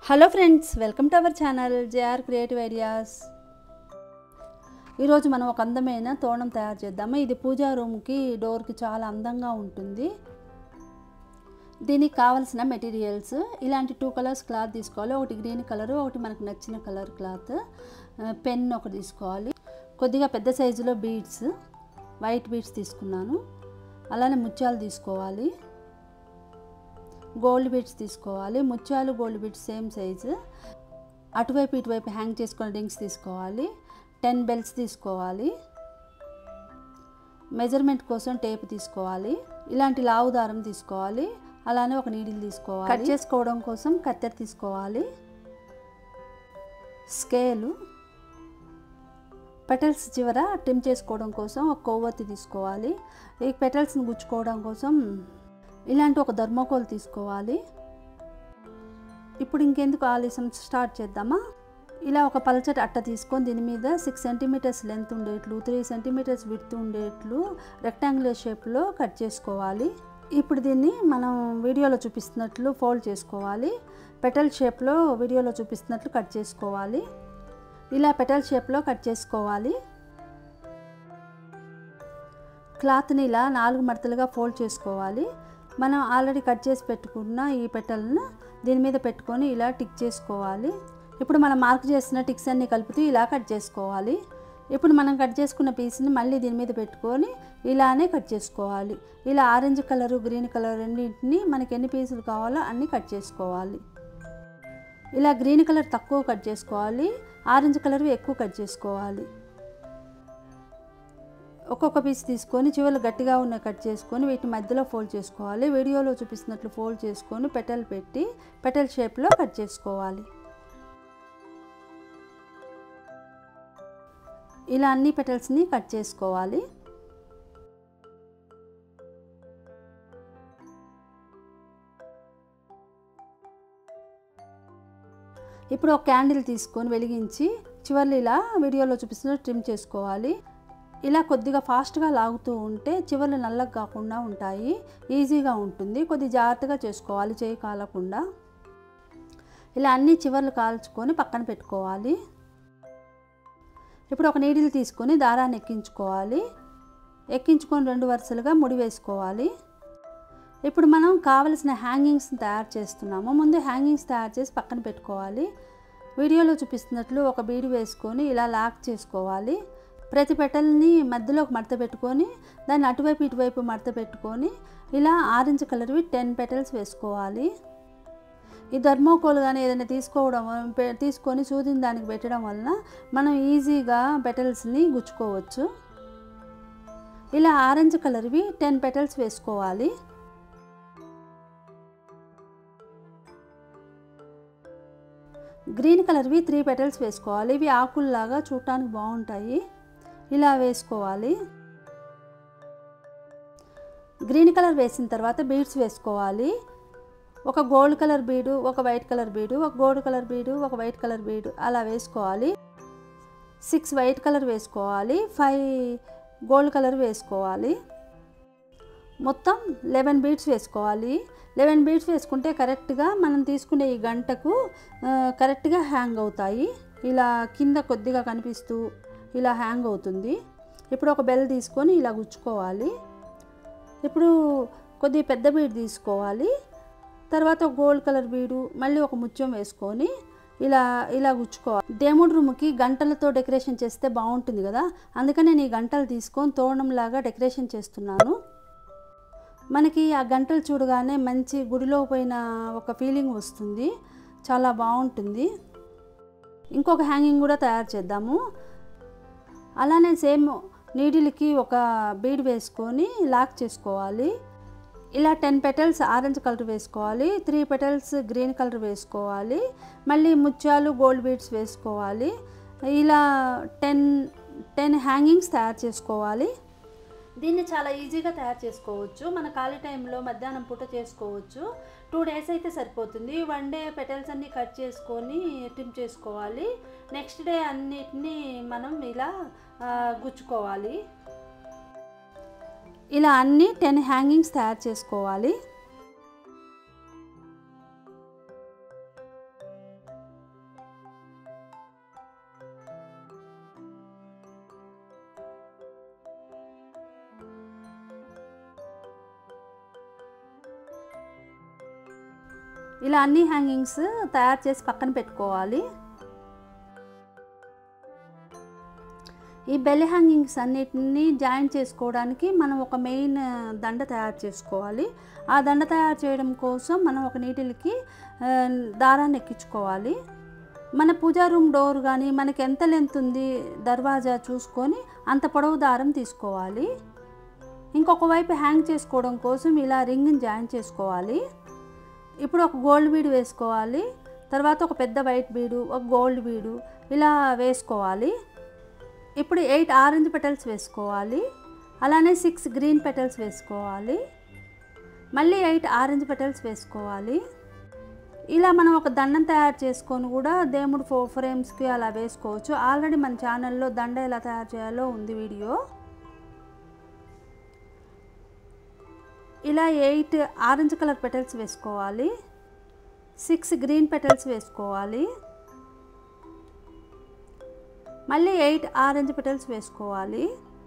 hello friends welcome to our channel JR creative ideas ఈరోజు మనం ఒక అందమైన తోరణం తయారు చేద్దాము ఇది పూజా రూమ్కి డోర్కి చాలా అందంగా ఉంటుంది దీనికి కావలసిన మెటీరియల్స్ ఇలాంటి టూ కలర్స్ క్లాత్ తీసుకోవాలి ఒకటి గ్రీన్ కలర్ ఒకటి మనకు నచ్చిన కలర్ క్లాత్ పెన్ ఒకటి తీసుకోవాలి కొద్దిగా పెద్ద సైజులో బీడ్స్ వైట్ బీడ్స్ తీసుకున్నాను అలానే ముత్యాలు తీసుకోవాలి గోల్డ్ బీడ్స్ తీసుకోవాలి ముత్యాలు గోల్డ్ బీడ్స్ సేమ్ సైజు అటువైపు ఇటువైపు హ్యాంగ్ చేసుకున్న రింగ్స్ తీసుకోవాలి టెన్ బెల్ట్స్ తీసుకోవాలి మెజర్మెంట్ కోసం టేప్ తీసుకోవాలి ఇలాంటి లావు దారం తీసుకోవాలి అలానే ఒక నీడిల్ తీసుకోవాలి కట్ చేసుకోవడం కోసం కత్తెర తీసుకోవాలి స్కేలు పెటల్స్ చివర ట్రిమ్ చేసుకోవడం కోసం ఒక కొవ్వొత్తి తీసుకోవాలి ఈ పెటల్స్ని గుచ్చుకోవడం కోసం ఇలాంటి ఒక ధర్మోకోల్ తీసుకోవాలి ఇప్పుడు ఇంకెందుకు ఆలస్యం స్టార్ట్ చేద్దామా ఇలా ఒక పలచటి అట్ట తీసుకొని దీని మీద సిక్స్ సెంటీమీటర్స్ లెంత్ ఉండేట్లు త్రీ సెంటీమీటర్స్ విడ్త్ ఉండేట్లు రెక్టాంగులర్ షేప్లో కట్ చేసుకోవాలి ఇప్పుడు దీన్ని మనం వీడియోలో చూపిస్తున్నట్లు ఫోల్డ్ చేసుకోవాలి పెటల్ షేప్లో వీడియోలో చూపిస్తున్నట్లు కట్ చేసుకోవాలి ఇలా పెటల్ షేప్లో కట్ చేసుకోవాలి క్లాత్ని ఇలా నాలుగు మడతలుగా ఫోల్డ్ చేసుకోవాలి మనం ఆల్రెడీ కట్ చేసి పెట్టుకున్న ఈ పెటల్ను దీని మీద పెట్టుకొని ఇలా టిక్ చేసుకోవాలి ఇప్పుడు మనం మార్క్ చేసిన టిక్స్ అన్ని కలుపుతూ ఇలా కట్ చేసుకోవాలి ఇప్పుడు మనం కట్ చేసుకున్న పీస్ని మళ్ళీ దీని మీద పెట్టుకొని ఇలానే కట్ చేసుకోవాలి ఇలా ఆరెంజ్ కలరు గ్రీన్ కలర్ రెండింటిని మనకి ఎన్ని పీసులు కావాలో అన్నీ కట్ చేసుకోవాలి ఇలా గ్రీన్ కలర్ తక్కువ కట్ చేసుకోవాలి ఆరెంజ్ కలర్ ఎక్కువ కట్ చేసుకోవాలి ఒక్కొక్క పీస్ తీసుకొని చివరి గట్టిగా ఉన్న కట్ చేసుకొని వీటి మధ్యలో ఫోల్డ్ చేసుకోవాలి వీడియోలో చూపిస్తున్నట్లు ఫోల్డ్ చేసుకొని పెటల్ పెట్టి పెటల్ షేప్లో కట్ చేసుకోవాలి ఇలా అన్ని పెటల్స్ని కట్ చేసుకోవాలి ఇప్పుడు ఒక క్యాండిల్ తీసుకొని వెలిగించి చివర్లు ఇలా వీడియోలో చూపిస్తున్నట్టు ట్రిమ్ చేసుకోవాలి ఇలా కొద్దిగా ఫాస్ట్గా లాగుతూ ఉంటే చివర్లు నల్లగా కాకుండా ఉంటాయి ఈజీగా ఉంటుంది కొద్ది జాగ్రత్తగా చేసుకోవాలి చేయి కాలకుండా ఇలా అన్ని చివర్లు కాల్చుకొని పక్కన పెట్టుకోవాలి ఇప్పుడు ఒక నీడిల్ తీసుకొని దారాన్ని ఎక్కించుకోవాలి ఎక్కించుకొని రెండు వరుసలుగా ముడి వేసుకోవాలి ఇప్పుడు మనం కావలసిన హ్యాంగింగ్స్ని తయారు చేస్తున్నాము ముందు హ్యాంగింగ్స్ తయారు చేసి పక్కన పెట్టుకోవాలి వీడియోలో చూపిస్తున్నట్లు ఒక బీడి వేసుకొని ఇలా లాక్ చేసుకోవాలి ప్రతి పెటల్ని మధ్యలో ఒక మడత పెట్టుకొని దాన్ని అటువైపు ఇటువైపు మడత పెట్టుకొని ఇలా ఆరెంజ్ కలర్వి టెన్ పెటల్స్ వేసుకోవాలి ఈ ధర్మోకోల్ కానీ ఏదైనా తీసుకోవడం తీసుకొని సూదిని దానికి పెట్టడం వలన మనం ఈజీగా పెటల్స్ని గుచ్చుకోవచ్చు ఇలా ఆరెంజ్ కలర్వి టెన్ పెటల్స్ వేసుకోవాలి గ్రీన్ కలర్వి త్రీ పెటల్స్ వేసుకోవాలి ఇవి ఆకుల్లాగా చూడటానికి బాగుంటాయి ఇలా వేసుకోవాలి గ్రీన్ కలర్ వేసిన తర్వాత బీడ్స్ వేసుకోవాలి ఒక గోల్డ్ కలర్ బీడు ఒక వైట్ కలర్ బీడు ఒక గోల్డ్ కలర్ బీడు ఒక వైట్ కలర్ బీడు అలా వేసుకోవాలి సిక్స్ వైట్ కలర్ వేసుకోవాలి ఫైవ్ గోల్డ్ కలర్ వేసుకోవాలి మొత్తం లెవెన్ బీడ్స్ వేసుకోవాలి లెవెన్ బీడ్స్ వేసుకుంటే కరెక్ట్గా మనం తీసుకునే ఈ గంటకు కరెక్ట్గా హ్యాంగ్ అవుతాయి ఇలా కింద కొద్దిగా కనిపిస్తూ ఇలా హ్యాంగ్ అవుతుంది ఇప్పుడు ఒక బెల్ తీసుకొని ఇలా గుచ్చుకోవాలి ఇప్పుడు కొద్దిగా పెద్ద బీడ్ తీసుకోవాలి తర్వాత ఒక గోల్డ్ కలర్ బీడు మళ్ళీ ఒక ముత్యం వేసుకొని ఇలా ఇలా గుచ్చుకోవాలి దేవుడి రూమ్కి గంటలతో డెకరేషన్ చేస్తే బాగుంటుంది కదా అందుకని నేను ఈ గంటలు తీసుకొని తోరణంలాగా డెకరేషన్ చేస్తున్నాను మనకి ఆ గంటలు చూడగానే మంచి గుడిలో పోయిన ఒక ఫీలింగ్ వస్తుంది చాలా బాగుంటుంది ఇంకొక హ్యాంగింగ్ కూడా తయారు చేద్దాము అలానే సేమ్ నీడిల్కి ఒక బీడ్ వేసుకొని లాక్ చేసుకోవాలి ఇలా టెన్ పెటల్స్ ఆరెంజ్ కలర్ వేసుకోవాలి త్రీ పెటల్స్ గ్రీన్ కలర్ వేసుకోవాలి మళ్ళీ ముత్యాలు గోల్డ్ బీడ్స్ వేసుకోవాలి ఇలా టెన్ టెన్ హ్యాంగింగ్స్ తయారు చేసుకోవాలి దీన్ని చాలా ఈజీగా తయారు చేసుకోవచ్చు మన ఖాళీ టైంలో మధ్యాహ్నం పూట చేసుకోవచ్చు టూ డేస్ అయితే సరిపోతుంది వన్ డే పెటల్స్ అన్నీ కట్ చేసుకొని ట్రిమ్ చేసుకోవాలి నెక్స్ట్ డే అన్నిటినీ మనం ఇలా గుచ్చుకోవాలి ఇలా అన్ని టెన్ హ్యాంగింగ్స్ తయారు చేసుకోవాలి ఇలా అన్ని హ్యాంగింగ్స్ తయారు చేసి పక్కన పెట్టుకోవాలి ఈ బెల్ హ్యాంగింగ్స్ అన్నిటిని జాయిన్ చేసుకోవడానికి మనం ఒక మెయిన్ దండ తయారు చేసుకోవాలి ఆ దండ తయారు చేయడం కోసం మనం ఒక నీటికి దారాన్ని ఎక్కించుకోవాలి మన పూజా రూమ్ డోర్ కానీ మనకి ఎంత లెంత్ ఉంది దర్వాజా చూసుకొని అంత పొడవు దారం తీసుకోవాలి ఇంకొక వైపు హ్యాంగ్ చేసుకోవడం కోసం ఇలా రింగ్ని జాయిన్ చేసుకోవాలి ఇప్పుడు ఒక గోల్డ్ బీడు వేసుకోవాలి తర్వాత ఒక పెద్ద వైట్ బీడు ఒక గోల్డ్ బీడు ఇలా వేసుకోవాలి ఇప్పుడు ఎయిట్ ఆరెంజ్ పెటల్స్ వేసుకోవాలి అలానే సిక్స్ గ్రీన్ పెటల్స్ వేసుకోవాలి మళ్ళీ ఎయిట్ ఆరెంజ్ పెటల్స్ వేసుకోవాలి ఇలా మనం ఒక దండం తయారు చేసుకొని కూడా దేవుడు ఫో ఫ్రేమ్స్కి అలా వేసుకోవచ్చు ఆల్రెడీ మన ఛానల్లో దండ ఎలా తయారు చేయాలో ఉంది వీడియో ఇలా ఎయిట్ ఆరెంజ్ కలర్ పెటల్స్ వేసుకోవాలి సిక్స్ గ్రీన్ పెటల్స్ వేసుకోవాలి మళ్ళీ ఎయిట్ ఆరెంజ్ పెటల్స్ వేసుకోవాలి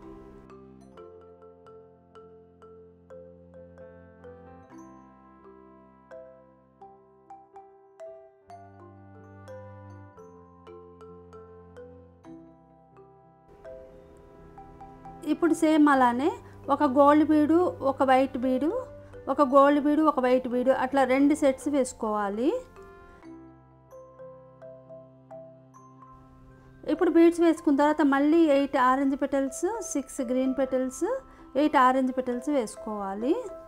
ఇప్పుడు సేమ్ అలానే ఒక గోల్డ్ బీడు ఒక వైట్ బీడు ఒక గోల్డ్ బీడు ఒక వైట్ బీడు అట్లా రెండు సెట్స్ వేసుకోవాలి ఇప్పుడు బీడ్స్ వేసుకున్న తర్వాత మళ్ళీ eight orange petals six green petals eight orange petals వేసుకోవాలి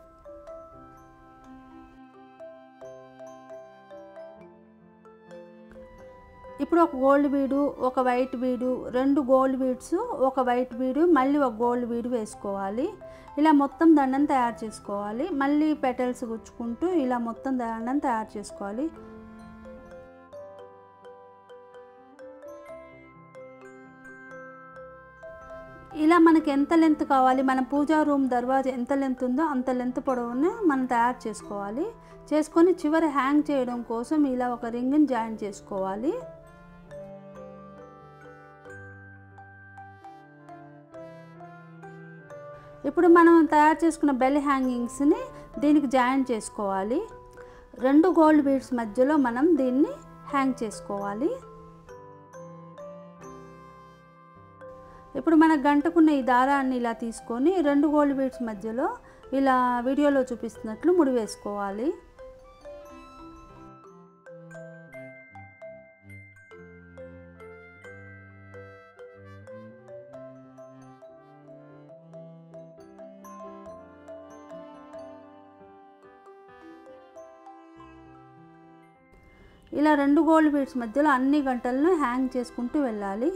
ఇప్పుడు ఒక గోల్డ్ బీడు ఒక వైట్ బీడు రెండు గోల్డ్ బీడ్స్ ఒక వైట్ బీడు మళ్ళీ ఒక గోల్డ్ బీడు వేసుకోవాలి ఇలా మొత్తం దండం తయారు చేసుకోవాలి మళ్ళీ పెటల్స్ గుచ్చుకుంటూ ఇలా మొత్తం దండం తయారు చేసుకోవాలి ఇలా మనకి ఎంత లెంత్ కావాలి మన పూజా రూమ్ దర్వాజా ఎంత లెంత్ ఉందో అంత లెంత్ పొడవుని మనం తయారు చేసుకోవాలి చేసుకొని చివరి హ్యాంగ్ చేయడం కోసం ఇలా ఒక రింగ్ని జాయిన్ చేసుకోవాలి ఇప్పుడు మనం తయారు చేసుకున్న బెల్ హ్యాంగింగ్స్ని దీనికి జాయిన్ చేసుకోవాలి రెండు గోల్డ్ బీడ్స్ మధ్యలో మనం దీన్ని హ్యాంగ్ చేసుకోవాలి ఇప్పుడు మన గంటకున్న ఈ దారాన్ని ఇలా తీసుకొని రెండు గోల్డ్ బీడ్స్ మధ్యలో ఇలా వీడియోలో చూపిస్తున్నట్లు ముడి వేసుకోవాలి ఇలా రెండు గోల్డ్ బీడ్స్ మధ్యలో అన్ని గంటలను హ్యాంగ్ చేసుకుంటూ వెళ్ళాలి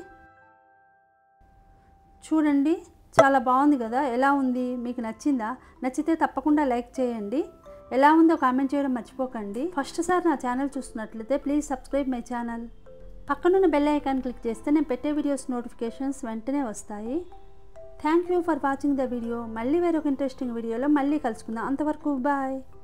చూడండి చాలా బాగుంది కదా ఎలా ఉంది మీకు నచ్చిందా నచ్చితే తప్పకుండా లైక్ చేయండి ఎలా ఉందో కామెంట్ చేయడం మర్చిపోకండి ఫస్ట్ సార్ నా ఛానల్ చూస్తున్నట్లయితే ప్లీజ్ సబ్స్క్రైబ్ మై ఛానల్ పక్కనున్న బెల్ ఐకాన్ క్లిక్ చేస్తే నేను పెట్టే వీడియోస్ నోటిఫికేషన్స్ వెంటనే వస్తాయి thank you for watching the video మళ్ళీ వేరొక ఇంట్రెస్టింగ్ వీడియోలో మళ్ళీ కలుసుకుందాం అంతవరకు బాయ్